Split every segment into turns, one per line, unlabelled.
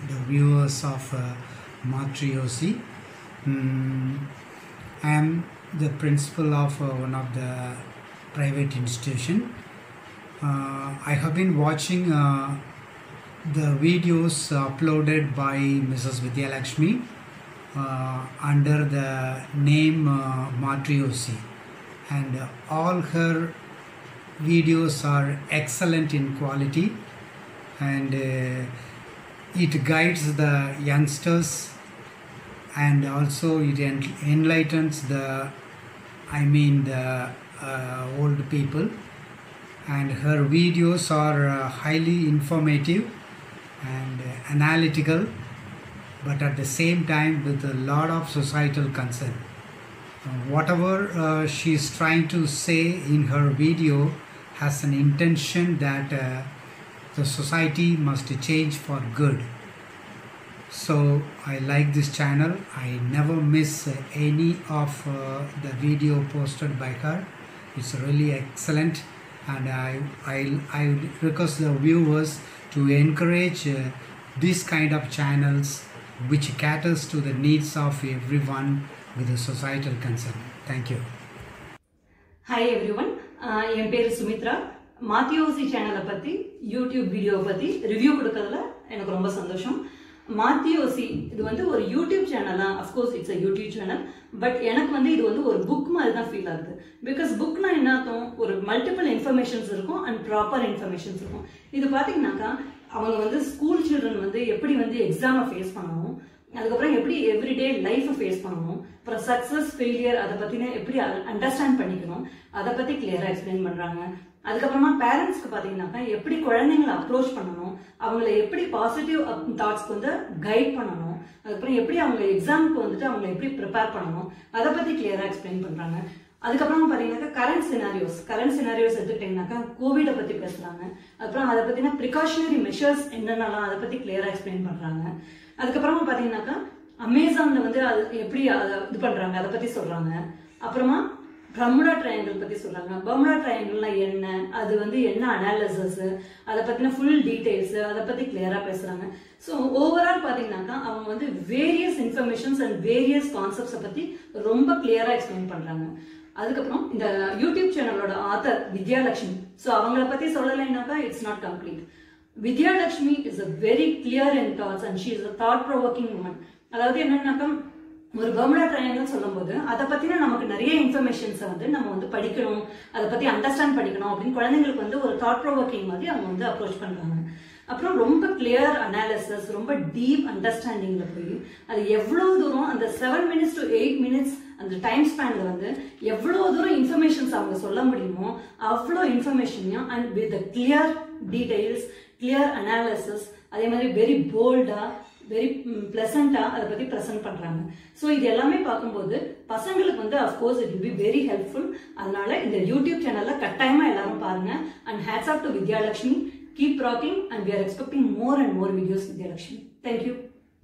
the viewers of uh, Matriosi. Mm, I am the principal of uh, one of the private institution. Uh, I have been watching uh, the videos uploaded by Mrs. Vidyalakshmi uh, under the name uh, Matriosi and uh, all her videos are excellent in quality and uh, it guides the youngsters and also it en- enlightens the i mean the uh, old people and her videos are uh, highly informative and uh, analytical but at the same time with a lot of societal concern uh, whatever uh, she is trying to say in her video has an intention that uh, the society must change for good so i like this channel i never miss uh, any of uh, the video posted by her it's really excellent and i i, I request the viewers to encourage uh, this kind of channels which caters to the needs of everyone with a societal concern thank you
hi everyone என் பேர் சுமித்ரா மாத்தியோசி சேனலை பற்றி YouTube வீடியோவை பற்றி review கொடுக்கறதுல எனக்கு ரொம்ப சந்தோஷம் மாத்தியோசி இது வந்து ஒரு யூடியூப் சேனலா of course it's a YouTube channel but எனக்கு வந்து இது வந்து ஒரு புக் மாதிரி தான் ஃபீல் ஆகுது பிகாஸ் புக்னா என்ன அர்த்தம் ஒரு மல்டிபிள் இன்ஃபர்மேஷன்ஸ் இருக்கும் அண்ட் ப்ராப்பர் இன்ஃபர்மேஷன்ஸ் இருக்கும் இது பார்த்தீங்கன்னாக்கா அவங்க வந்து ஸ்கூல் சில்ட்ரன் வந்து எப்படி வந்து எக்ஸாமை ஃபேஸ் பண்ணணும் அதுக்கப்புறம் எப்படி எவ்ரிடே லைஃப்பை ஃபேஸ் பண்ணணும் அப்புறம் சக்ஸஸ் ஃபெயிலியர் அதை பற்றின எப்படி அண்டர்ஸ்டாண்ட் பண்ணிக்கணும் அதை பற்றி கிளியராக எக்ஸ்பிளைன் பண்ணுறாங்க அதுக்கப்புறமா பேரண்ட்ஸ்க்கு பார்த்தீங்கன்னாக்கா எப்படி குழந்தைங்களை அப்ரோச் பண்ணணும் அவங்கள எப்படி பாசிட்டிவ் தாட்ஸ்க்கு வந்து கைட் பண்ணணும் அதுக்கப்புறம் எப்படி அவங்க எக்ஸாமுக்கு வந்துட்டு அவங்கள எப்படி ப்ரிப்பேர் பண்ணணும் அதை பற்றி கிளியராக எக்ஸ்பிளைன் பண்ணுறாங்க அதுக்கப்புறம் பார்த்தீங்கன்னாக்கா கரண்ட் சினாரியோஸ் கரண்ட் சினாரியோஸ் எடுத்துக்கிட்டிங்கனாக்கா கோவிடை பற்றி பேசுகிறாங்க அப்புறம் அதை பற்றின ப்ரிகாஷனரி மெஷர்ஸ் என்னென்னலாம் அதை பற்றி கிளியராக எக்ஸ்பிளைன் பண்ணுறாங்க அதுக்கப்புறமா பார்த்தீங்கன்னாக்கா அமேசான்ல வந்து அது எப்படி அதை இது பண்றாங்க அதை பத்தி சொல்றாங்க அப்புறமா பிரம்முடா ட்ரையாங்கிள் பத்தி சொல்றாங்க பர்முடா ட்ரையாங்கிள்னா என்ன அது வந்து என்ன அனாலிசிஸ் அதை பத்தின ஃபுல் டீடைல்ஸ் அதை பத்தி கிளியரா பேசுறாங்க ஸோ ஓவரால் பாத்தீங்கன்னாக்கா அவங்க வந்து வேரியஸ் இன்ஃபர்மேஷன்ஸ் அண்ட் வேரியஸ் கான்செப்ட்ஸை பத்தி ரொம்ப கிளியரா எக்ஸ்பிளைன் பண்றாங்க அதுக்கப்புறம் இந்த யூடியூப் சேனலோட ஆத்தர் வித்யாலட்சுமி ஸோ அவங்கள பத்தி சொல்லலைன்னாக்கா it's not complete Vidyalakshmi is a very clear in thoughts and she is a thought provoking woman அதாவது என்னன்னாக்கா ஒரு பர்முடா ட்ரையாங்கல் சொல்லும்போது அதை பத்தின நமக்கு நிறைய இன்ஃபர்மேஷன்ஸை வந்து நம்ம வந்து படிக்கணும் அதை பத்தி அண்டர்ஸ்டாண்ட் பண்ணிக்கணும் அப்படின்னு குழந்தைங்களுக்கு வந்து ஒரு தாட் ப்ரொவோக்கிங் மாதிரி அவங்க வந்து அப்ரோச் பண்றாங்க அப்புறம் ரொம்ப கிளியர் அனாலிசிஸ் ரொம்ப டீப் அண்டர்ஸ்டாண்டிங்ல போய் அது எவ்வளவு தூரம் அந்த seven minutes to eight minutes அந்த டைம் ஸ்பேன்ல வந்து எவ்வளவு தூரம் இன்ஃபர்மேஷன்ஸ் அவங்க சொல்ல முடியுமோ அவ்வளோ இன்ஃபர்மேஷனையும் and with clear details clear analysis அதே மாதிரி வெரி போல்டா வெரி பிளசண்டா அதை பத்தி ப்ரெசென்ட் பண்றாங்க ஸோ இது எல்லாமே பார்க்கும்போது பசங்களுக்கு வந்து of course it will be very helpful அதனால இந்த யூடியூப் சேனல்ல கட்டாயமா எல்லாரும் பாருங்க and hats off to Vidyalakshmi keep rocking and we are expecting more and more videos Vidyalakshmi thank you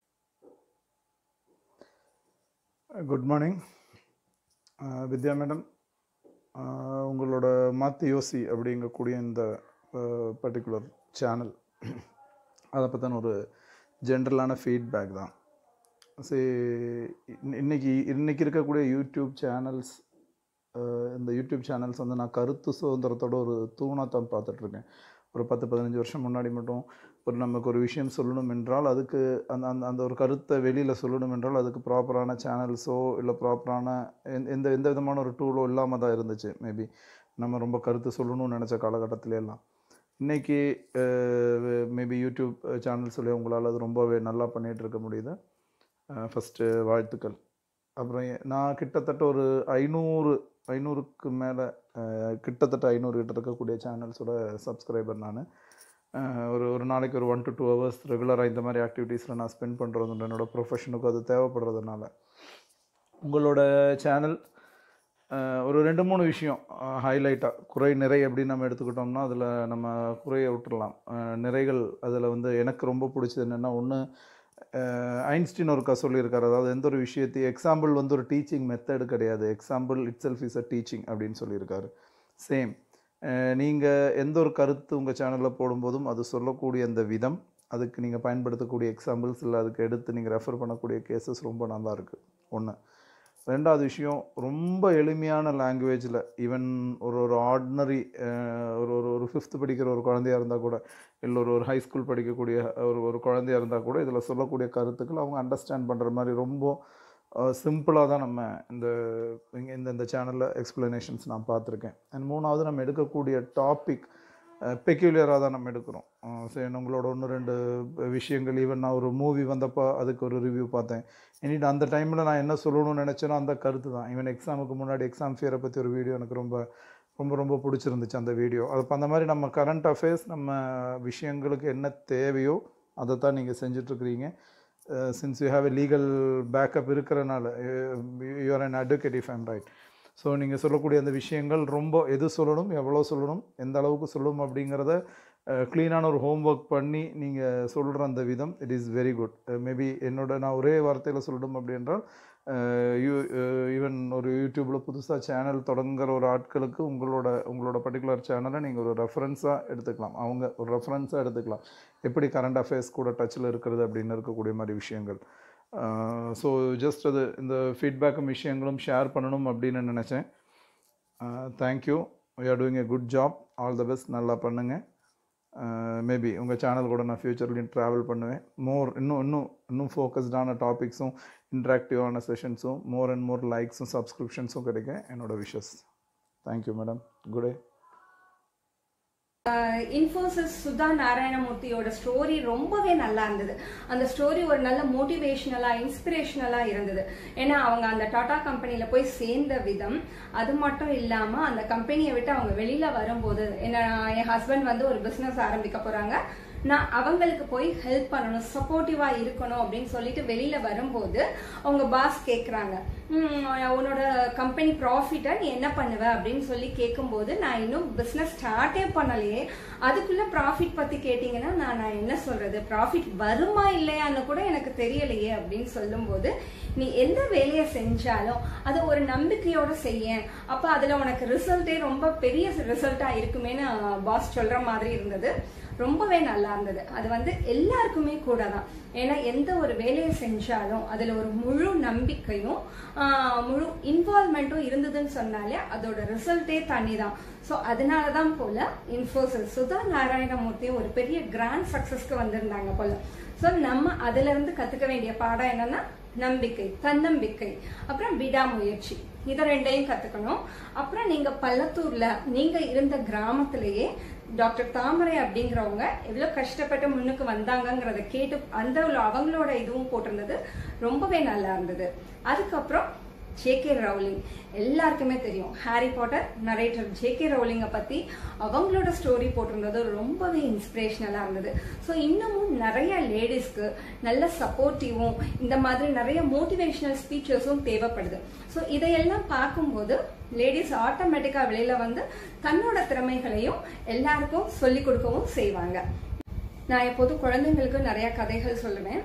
good morning Vidya madam உங்களோட மாற்றி யோசி அப்படிங்கக்கூடிய இந்த பர்டிகுலர் சேனல் அதை பற்றின ஒரு ஜென்ரலான ஃபீட்பேக் தான் சரி இன்னைக்கு இன்னைக்கு இருக்கக்கூடிய யூடியூப் சேனல்ஸ் இந்த யூடியூப் சேனல்ஸ் வந்து நான் கருத்து சுதந்திரத்தோட ஒரு தூணாக தான் பார்த்துட்ருக்கேன் ஒரு பத்து பதினஞ்சு வருஷம் முன்னாடி மட்டும் ஒரு நமக்கு ஒரு விஷயம் சொல்லணும் என்றால் அதுக்கு அந்த அந்த அந்த ஒரு கருத்தை வெளியில் சொல்லணும் என்றால் அதுக்கு ப்ராப்பரான சேனல்ஸோ இல்லை ப்ராப்பரான எந்த எந்த விதமான ஒரு டூலோ இல்லாமல் தான் இருந்துச்சு மேபி நம்ம ரொம்ப கருத்து சொல்லணும்னு நினச்ச காலகட்டத்தில எல்லாம் இன்றைக்கி மேபி யூடியூப் சேனல்ஸ் சொல்லி உங்களால் அது ரொம்பவே நல்லா பண்ணிகிட்டு இருக்க முடியுது ஃபஸ்ட்டு வாழ்த்துக்கள் அப்புறம் நான் கிட்டத்தட்ட ஒரு ஐநூறு ஐநூறுக்கு மேலே கிட்டத்தட்ட ஐநூறு கிட்ட இருக்கக்கூடிய சேனல்ஸோட சப்ஸ்கிரைபர் நான் ஒரு ஒரு நாளைக்கு ஒரு ஒன் டு டூ ஹவர்ஸ் ரெகுலராக இந்த மாதிரி ஆக்டிவிட்டீஸில் நான் ஸ்பெண்ட் பண்ணுறது என்னோடய ப்ரொஃபஷனுக்கு அது தேவைப்படுறதுனால உங்களோட சேனல் ஒரு ரெண்டு மூணு விஷயம் ஹைலைட்டாக குறை நிறை அப்படின்னு நம்ம எடுத்துக்கிட்டோம்னா அதில் நம்ம குறையை விட்டுடலாம் நிறைகள் அதில் வந்து எனக்கு ரொம்ப பிடிச்சது என்னென்னா ஒன்று ஐன்ஸ்டீன் ஒருக்கா சொல்லியிருக்காரு அதாவது எந்த ஒரு விஷயத்தையும் எக்ஸாம்பிள் வந்து ஒரு டீச்சிங் மெத்தடு கிடையாது example itself is a teaching அப்படின்னு சொல்லியிருக்காரு சேம் நீங்கள் எந்த ஒரு கருத்து உங்கள் சேனலில் போடும்போதும் அது சொல்லக்கூடிய அந்த விதம் அதுக்கு நீங்கள் பயன்படுத்தக்கூடிய எக்ஸாம்பிள்ஸ் இல்லை அதுக்கு எடுத்து நீங்கள் ரெஃபர் பண்ணக்கூடிய கேசஸ் ரொம்ப நல்லா இருக்குது ஒன்று ரெண்டாவது விஷயம் ரொம்ப எளிமையான லாங்குவேஜில் ஈவன் ஒரு ஒரு ஆர்டினரி ஒரு ஒரு ஒரு ஃபிஃப்த்து படிக்கிற ஒரு குழந்தையா இருந்தால் கூட இல்லை ஒரு ஒரு ஹை ஸ்கூல் படிக்கக்கூடிய ஒரு ஒரு குழந்தையா இருந்தால் கூட இதில் சொல்லக்கூடிய கருத்துக்கள் அவங்க அண்டர்ஸ்டாண்ட் பண்ணுற மாதிரி ரொம்ப சிம்பிளாக தான் நம்ம இந்த இங்க இந்த இந்த சேனலில் எக்ஸ்ப்ளனேஷன்ஸ் நான் பார்த்துருக்கேன் அண்ட் மூணாவது நம்ம எடுக்கக்கூடிய டாபிக் பெக்யூலியராக தான் நம்ம எடுக்கிறோம் சரி உங்களோட ஒன்று ரெண்டு விஷயங்கள் ஈவன் நான் ஒரு மூவி வந்தப்போ அதுக்கு ஒரு ரிவ்யூ பார்த்தேன் இனிட்டு அந்த டைமில் நான் என்ன சொல்லணும்னு நினச்சேனோ அந்த கருத்து தான் ஈவன் எக்ஸாமுக்கு முன்னாடி எக்ஸாம் ஃபியரை பற்றி ஒரு வீடியோ எனக்கு ரொம்ப ரொம்ப ரொம்ப பிடிச்சிருந்துச்சு அந்த வீடியோ அது அப்ப அந்த மாதிரி நம்ம கரண்ட் அஃபேர்ஸ் நம்ம விஷயங்களுக்கு என்ன தேவையோ அதை தான் நீங்கள் செஞ்சிட்ருக்கிறீங்க since you have a legal backup இருக்கிறனால you're an advocate if I'm right so நீங்கள் சொல்லக்கூடிய அந்த விஷயங்கள் ரொம்ப எது சொல்லணும் எவ்வளோ சொல்லணும் எந்த அளவுக்கு சொல்லணும் அப்படிங்கிறத க்ளீனான ஒரு ஹோம்ஒர்க் பண்ணி நீங்கள் சொல்கிற அந்த விதம் it is very good maybe என்னோட நான் ஒரே வார்த்தையில் சொல்லணும் அப்படின்றால் யூ ஈவன் ஒரு யூடியூப்பில் புதுசாக சேனல் தொடங்குற ஒரு ஆட்களுக்கு உங்களோட உங்களோட பர்டிகுலர் சேனலை நீங்கள் ஒரு ரெஃபரன்ஸாக எடுத்துக்கலாம் அவங்க ஒரு ரெஃபரன்ஸாக எடுத்துக்கலாம் எப்படி கரண்ட் அஃபேர்ஸ் கூட டச்சில் இருக்கிறது அப்படின்னு இருக்கக்கூடிய மாதிரி விஷயங்கள் ஸோ ஜஸ்ட் அது இந்த ஃபீட்பேக்கும் விஷயங்களும் ஷேர் பண்ணணும் அப்படின்னு நினச்சேன் thank you we are doing a good job all the best நல்லா பண்ணுங்கள் மேபி உங்கள் சேனல் கூட நான் ஃப்யூச்சர்லேயும் ட்ராவல் பண்ணுவேன் மோர் இன்னும் இன்னும் இன்னும் ஃபோக்கஸ்டான டாபிக்ஸும் இன்ட்ராக்டிவான செஷன்ஸும் மோர் அண்ட் மோர் லைக்ஸும் சப்ஸ்கிரிப்ஷன்ஸும் கிடைக்க என்னோட wishes thank you madam good day
Infosys Sudha நாராயணமூர்த்தியோட ஸ்டோரி ரொம்பவே நல்லா இருந்தது அந்த ஸ்டோரி ஒரு நல்ல மோட்டிவேஷனலா இன்ஸ்பிரேஷனலா இருந்தது ஏன்னா அவங்க அந்த டாடா கம்பெனில போய் சேர்ந்த விதம் அது மட்டும் இல்லாம அந்த கம்பெனியை விட்டு அவங்க வெளியில வரும்போது என்ன என் ஹஸ்பண்ட் வந்து ஒரு பிசினஸ் ஆரம்பிக்க போறாங்க நான் அவங்களுக்கு போய் ஹெல்ப் பண்ணணும் சப்போர்ட்டிவா இருக்கணும் அப்படின்னு சொல்லிட்டு வெளியில வரும்போது அவங்க பாஸ் கேக்குறாங்க "ம், உன்னோட கம்பெனி ப்ராஃபிட்டை நீ என்ன பண்ணுவ அப்படின்னு சொல்லி கேட்கும்போது நான் இன்னும் பிசினஸ் ஸ்டார்ட்டே பண்ணலையே அதுக்குள்ள ப்ராஃபிட் பத்தி கேட்டீங்கன்னா நான் நான் என்ன சொல்றது ப்ராஃபிட் வருமா இல்லையான்னு கூட எனக்கு தெரியலையே அப்படின்னு சொல்லும்போது நீ எந்த வேலையை செஞ்சாலும் அதை ஒரு நம்பிக்கையோட செய்ய அப்ப அதுல உனக்கு ரிசல்ட்டே ரொம்ப பெரிய ரிசல்ட்டா இருக்குமேன்னு பாஸ் சொல்ற மாதிரி இருந்தது ரொம்பவே நல்லா இருந்தது அது வந்து எல்லாருக்குமே கூட தான் ஏன்னா எந்த ஒரு வேலையை செஞ்சாலும் அதுல ஒரு முழு நம்பிக்கையும் ஆஹ், முழு இன்வால்மெண்ட்டும் இருந்ததுன்னு சொன்னாலே அதோட ரிசல்ட்டே தனி தான் ஸோ அதனால தான் போல இன்ஃபோசிஸ் சுதா நாராயணமூர்த்தி ஒரு பெரிய கிராண்ட் சக்சஸ்க்கு வந்திருந்தாங்க போல ஸோ நம்ம அதுல இருந்து கத்துக்க வேண்டிய பாடம் என்னன்னா நம்பிக்கை தன்னம்பிக்கை அப்புறம் விடாமுயற்சி இதை ரெண்டையும் கத்துக்கணும் அப்புறம் நீங்க பள்ளத்தூர்ல நீங்க இருந்த கிராமத்திலேயே டாக்டர் தாமரை அப்படிங்கிறவங்க எவ்வளவு கஷ்டப்பட்டு முன்னுக்கு வந்தாங்கங்கிறத கேட்டு அந்த அவங்களோட இதுவும் போட்டிருந்தது ரொம்பவே நல்லா இருந்தது அதுக்கப்புறம் ஜேகே ரவுலிங் எல்லாருக்குமே தெரியும் ஹாரி பாட்டர் நரேட்டர் ஜேகே ரவுலிங்கை பத்தி அவங்களோட ஸ்டோரி போட்டிருந்தது ரொம்பவே இன்ஸ்பிரேஷனலா இருந்தது ஸோ இன்னமும் நிறைய லேடிஸ்க்கு நல்ல சப்போர்ட்டிவும் இந்த மாதிரி நிறைய மோட்டிவேஷனல் ஸ்பீச்சஸும் தேவைப்படுது ஸோ இதையெல்லாம் பார்க்கும்போது லேடிஸ் ஆட்டோமேட்டிக்கா வெளியில வந்து தன்னோட திறமைகளையும் எல்லாருக்கும் சொல்லிக் கொடுக்கவும் செய்வாங்க நான் எப்போதும் குழந்தைங்களுக்கு நிறைய கதைகள் சொல்லுவேன்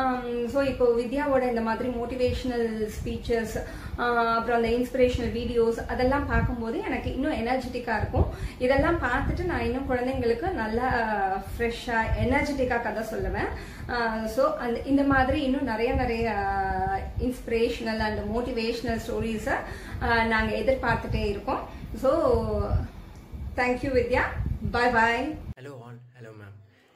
ஸோ இப்போ வித்யாவோட இந்த மாதிரி மோட்டிவேஷனல் ஸ்பீச்சஸ் அப்புறம் அந்த இன்ஸ்பிரேஷனல் வீடியோஸ் அதெல்லாம் பார்க்கும்போது எனக்கு இன்னும் எனர்ஜெட்டிக்காக இருக்கும் இதெல்லாம் பார்த்துட்டு நான் இன்னும் குழந்தைங்களுக்கு நல்லா ஃப்ரெஷ்ஷாக எனர்ஜெட்டிக்காக கதை சொல்லுவேன் ஸோ அந்த இந்த மாதிரி இன்னும் நிறைய நிறைய இன்ஸ்பிரேஷனல் அண்ட் மோட்டிவேஷனல் ஸ்டோரிஸை நாங்கள் எதிர்பார்த்துட்டே இருக்கோம் so thank you Vidya bye bye
hello all hello ma'am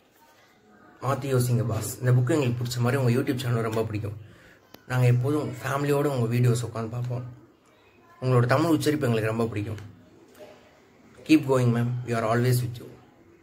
மாற்றி யோசிங்க பாஸ் இந்த புக்கு எங்களுக்கு பிடிச்ச மாதிரி உங்கள் யூடியூப் சேனல் ரொம்ப பிடிக்கும் நாங்கள் எப்போதும் ஃபேமிலியோடு உங்கள் வீடியோஸ் உட்காந்து பார்ப்போம் உங்களோட தமிழ் உச்சரிப்பு எங்களுக்கு ரொம்ப பிடிக்கும் keep going ma'am you are always with you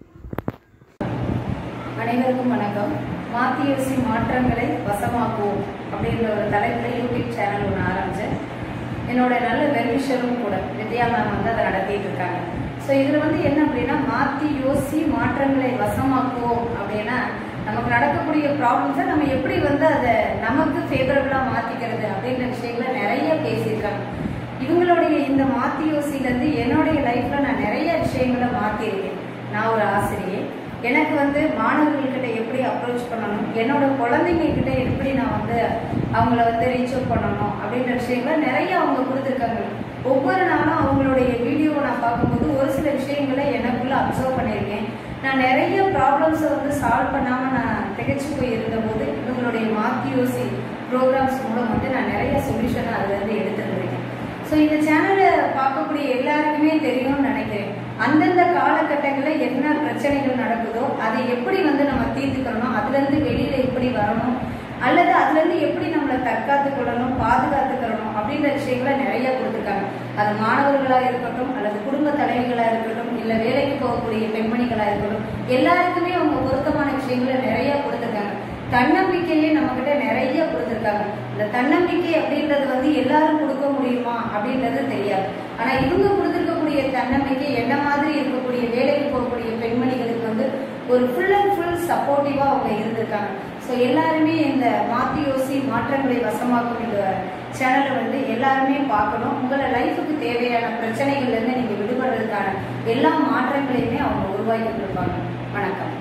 அனைவருக்கும் வணக்கம் மாத்தியோசி மாற்றங்களை வசமாக்குவோம் அப்படின்ற ஒரு தலைப்பில் யூடியூப் சேனல் ஒன்று ஆரம்பிச்சேன் என்னோட நல்ல வெல்விஷரும் கூட வித்யா மேம் வந்து அதை நடத்திட்டு இருக்காங்க ஸோ இதில் வந்து என்ன அப்படின்னா மாற்றி யோசி மாற்றங்களை வசமாக்குவோம் அப்படின்னா நமக்கு நடக்கக்கூடிய ப்ராப்ளம்ஸை நம்ம எப்படி வந்து அதை நமக்கு ஃபேவரபுளாக மாற்றிக்கிறது அப்படின்ற விஷயங்களை நிறைய பேசியிருக்காங்க இவங்களுடைய இந்த மாற்றி யோசியிலேருந்து என்னுடைய லைஃப்பில் நான் நிறைய விஷயங்களை மாற்றிருக்கேன் நான் ஒரு ஆசிரியை எனக்கு வந்து மாணவர்கள்கிட்ட எப்படி அப்ரோச் பண்ணணும் என்னோட குழந்தைங்க கிட்ட எப்படி நான் வந்து அவங்கள வந்து ரீச் அவுட் பண்ணணும் அப்படின்ற விஷயங்களை நிறைய அவங்க கொடுத்துருக்காங்க ஒவ்வொரு நாளும் அவங்களுடைய வீடியோவை நான் பார்க்கும்போது ஒரு சில விஷயங்களை எனக்குள்ள அப்சர்வ் பண்ணியிருக்கேன் நான் நிறைய ப்ராப்ளம்ஸை வந்து சால்வ் பண்ணாமல் நான் திகைச்சு போய் இருந்தபோது இவங்களுடைய மாத்தியோசி ப்ரோக்ராம்ஸ் மூலம் வந்து நான் நிறைய சொல்யூஷனை அதுலேருந்து எடுத்துருந்துருக்கேன் ஸோ இந்த சேனலை பார்க்கக்கூடிய எல்லாருக்குமே தெரியும்னு நினைக்கிறேன் அந்தந்த காலகட்டங்களில் என்ன பிரச்சனைகள் நடக்குதோ அதை எப்படி வந்து நம்ம தீர்த்துக்கணும் அதுலேருந்து வெளியில எப்படி வரணும் அல்லது அதுலேருந்து எப்படி நம்மளை தற்காத்து கொள்ளணும் பாதுகாத்துக்கிறணும் அப்படின்ற விஷயங்களை நிறைய கொடுத்துருக்காங்க அது மாணவர்களாக இருக்கட்டும் அல்லது குடும்ப தலைவிகளாக இருக்கட்டும் இல்லை வேலைக்கு போகக்கூடிய பெண்மணிகளாக இருக்கட்டும் எல்லாருக்குமே அவங்க பொருத்தமான விஷயங்களை நிறைய கொடுத்துருக்காங்க தன்னம்பிக்கையே நம்மக்கிட்ட நிறைய கொடுத்துருக்காங்க இந்த தன்னம்பிக்கை அப்படின்றது வந்து எல்லாரும் கொடுக்க முடியுமா அப்படின்றது தெரியாது ஆனா இவங்க கொடுத்துருக்கக்கூடிய தன்னம்பிக்கை என்ன மாதிரி இருக்கக்கூடிய வேலைக்கு போகக்கூடிய பெண்மணிகளுக்கு வந்து ஒரு ஃபுல் அண்ட் ஃபுல் சப்போர்ட்டிவா அவங்க இருந்திருக்காங்க ஸோ எல்லாருமே இந்த மாத்தி யோசி மாற்றங்களை வசமாக்கும் இந்த சேனலை வந்து எல்லாருமே பார்க்கணும் உங்களை லைஃபுக்கு தேவையான பிரச்சனைகள்ல இருந்து நீங்க விடுபடுறதுக்கான எல்லா மாற்றங்களையுமே அவங்க உருவாக்கிட்டு இருப்பாங்க வணக்கம்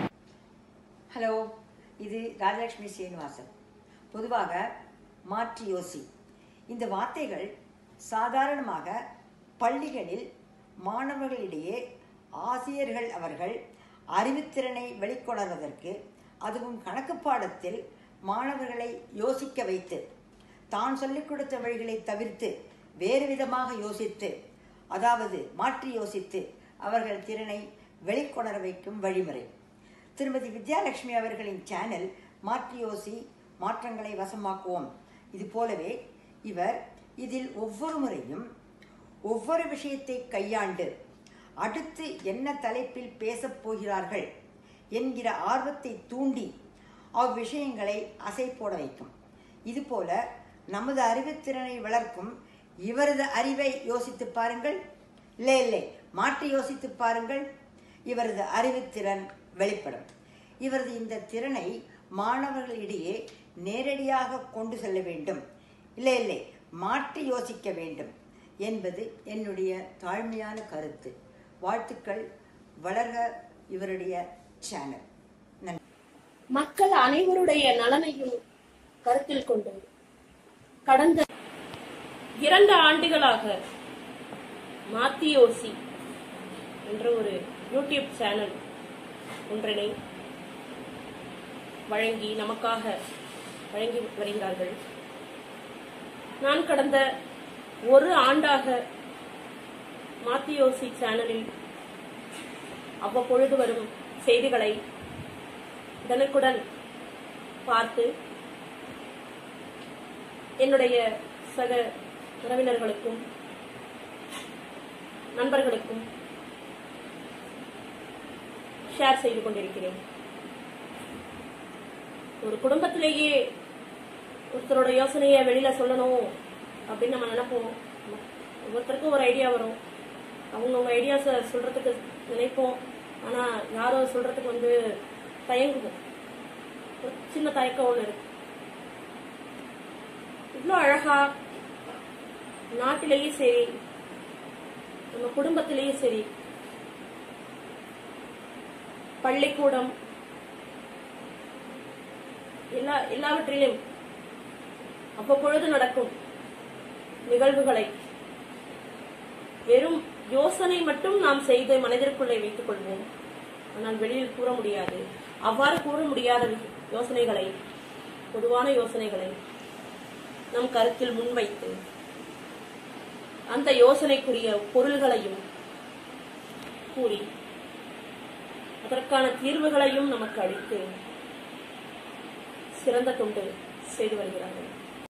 ஹலோ இது ராஜலட்சுமி ஸ்ரீனிவாசன் பொதுவாக மாற்றி யோசி இந்த வார்த்தைகள் சாதாரணமாக பள்ளிகளில் மாணவர்களிடையே ஆசிரியர்கள் அவர்கள் அறிவுத்திறனை வெளிக்கொணர்வதற்கு அதுவும் கணக்கு பாடத்தில் மாணவர்களை யோசிக்க வைத்து தான் சொல்லிக் கொடுத்த வழிகளை தவிர்த்து வேறு விதமாக யோசித்து அதாவது மாற்றி யோசித்து அவர்கள் திறனை வெளிக்கொணர வைக்கும் வழிமுறை திருமதி வித்யாலட்சுமி அவர்களின் சேனல் மாற்றி யோசி மாற்றங்களை வசமாக்குவோம் இது போலவே இவர் இதில் ஒவ்வொரு முறையும் ஒவ்வொரு விஷயத்தை கையாண்டு அடுத்து என்ன தலைப்பில் பேசப் போகிறார்கள் என்கிற ஆர்வத்தை தூண்டி அவ்விஷயங்களை அசை போட வைக்கும் இதுபோல நமது அறிவுத்திறனை வளர்க்கும் இவரது அறிவை யோசித்து பாருங்கள் இல்லை இல்லை மாற்றி யோசித்து பாருங்கள் இவரது அறிவுத்திறன் வெளிப்படும் இவரது இந்த திறனை மாணவர்களிடையே நேரடியாக கொண்டு செல்ல வேண்டும் இல்லை இல்லை மாற்றி யோசிக்க வேண்டும் என்பது என்னுடைய தாழ்மையான கருத்து வாழ்த்துக்கள் வளர்க இவருடைய சேனல் நன்றி
மக்கள் அனைவருடைய நலனையும் கருத்தில் கொண்டு கடந்த இரண்டு ஆண்டுகளாக மாத்தியோசி என்ற ஒரு யூடியூப் சேனல் ஒன்றினை வழங்கி நமக்காக வழங்கி வருகிறார்கள் நான் கடந்த ஒரு ஆண்டாக மாத்தியோசி சேனலில் அவ்வப்பொழுது வரும் செய்திகளை உடனுக்குடன் பார்த்து என்னுடைய சக உறவினர்களுக்கும் நண்பர்களுக்கும் ஷேர் செய்து கொண்டிருக்கிறேன் ஒரு குடும்பத்திலேயே ஒருத்தரோட யோசனையை வெளியில சொல்லணும் அப்படின்னு நம்ம நினைப்போம் ஒவ்வொருத்தருக்கும் ஒரு ஐடியா வரும் அவங்கவுங்க ஐடியாஸை சொல்றதுக்கு நினைப்போம் ஆனா யாரோ சொல்றதுக்கு வந்து தயங்குவோம் ஒரு சின்ன தயக்கம் ஒன்று இருக்கு இவ்வளோ அழகா நாட்டிலேயும் சரி நம்ம குடும்பத்திலேயும் சரி பள்ளிக்கூடம் எல்லா எல்லாவற்றிலும் அவ்வப்பொழுது நடக்கும் நிகழ்வுகளை வெறும் யோசனை மட்டும் நாம் செய்து மனதிற்குள்ளே வைத்துக் கொள்வோம் ஆனால் வெளியில் கூற முடியாது அவ்வாறு கூற முடியாத வி- யோசனைகளை பொதுவான யோசனைகளை நம் கருத்தில் முன்வைத்து அந்த யோசனைக்குரிய பொருள்களையும் கூறி அதற்கான தீர்வுகளையும் நமக்கு அளித்து சிறந்த தொண்டு செய்து வருகிறார்கள்